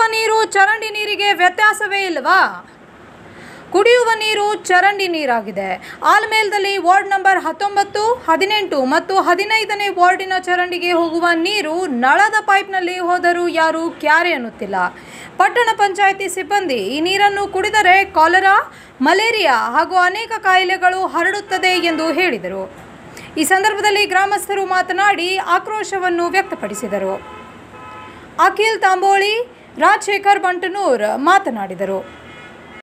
ನೀರು ಚರಂಡಿ ನೀರಿಗೆ ವ್ಯತ್ಯಾಸವೇ ಇಲ್ವಾ ಕುಡಿಯುವ ನೀರು ಚರಂಡಿ ನೀರಾಗಿದೆ ಆಲ್ಮೇಲ್ದಲ್ಲಿ ವಾರ್ಡ್ ನಂಬರ್ ಹತ್ತೊಂಬತ್ತು ಹದಿನೆಂಟು ಮತ್ತು ಹದಿನೈದನೇ ವಾರ್ಡಿನ ಚರಂಡಿಗೆ ಹೋಗುವ ನೀರು ನಳದ ಪೈಪ್ನಲ್ಲಿ ಹೋದರೂ ಯಾರೂ ಕ್ಯಾರೆ ಅನ್ನುತ್ತಿಲ್ಲ ಪಟ್ಟಣ ಪಂಚಾಯಿತಿ ಸಿಬ್ಬಂದಿ ಈ ನೀರನ್ನು ಕುಡಿದರೆ ಕಾಲರಾ ಮಲೇರಿಯಾ ಹಾಗೂ ಅನೇಕ ಕಾಯಿಲೆಗಳು ಹರಡುತ್ತದೆ ಎಂದು ಹೇಳಿದರು ಈ ಸಂದರ್ಭದಲ್ಲಿ ಗ್ರಾಮಸ್ಥರು ಮಾತನಾಡಿ ಆಕ್ರೋಶವನ್ನು ವ್ಯಕ್ತಪಡಿಸಿದರು ಅಖಿಲ್ ತಾಂಬೋಳಿ ರಾಜಶೇಖರ್ ಬಂಟನೂರ್ ಮಾತನಾಡಿದರು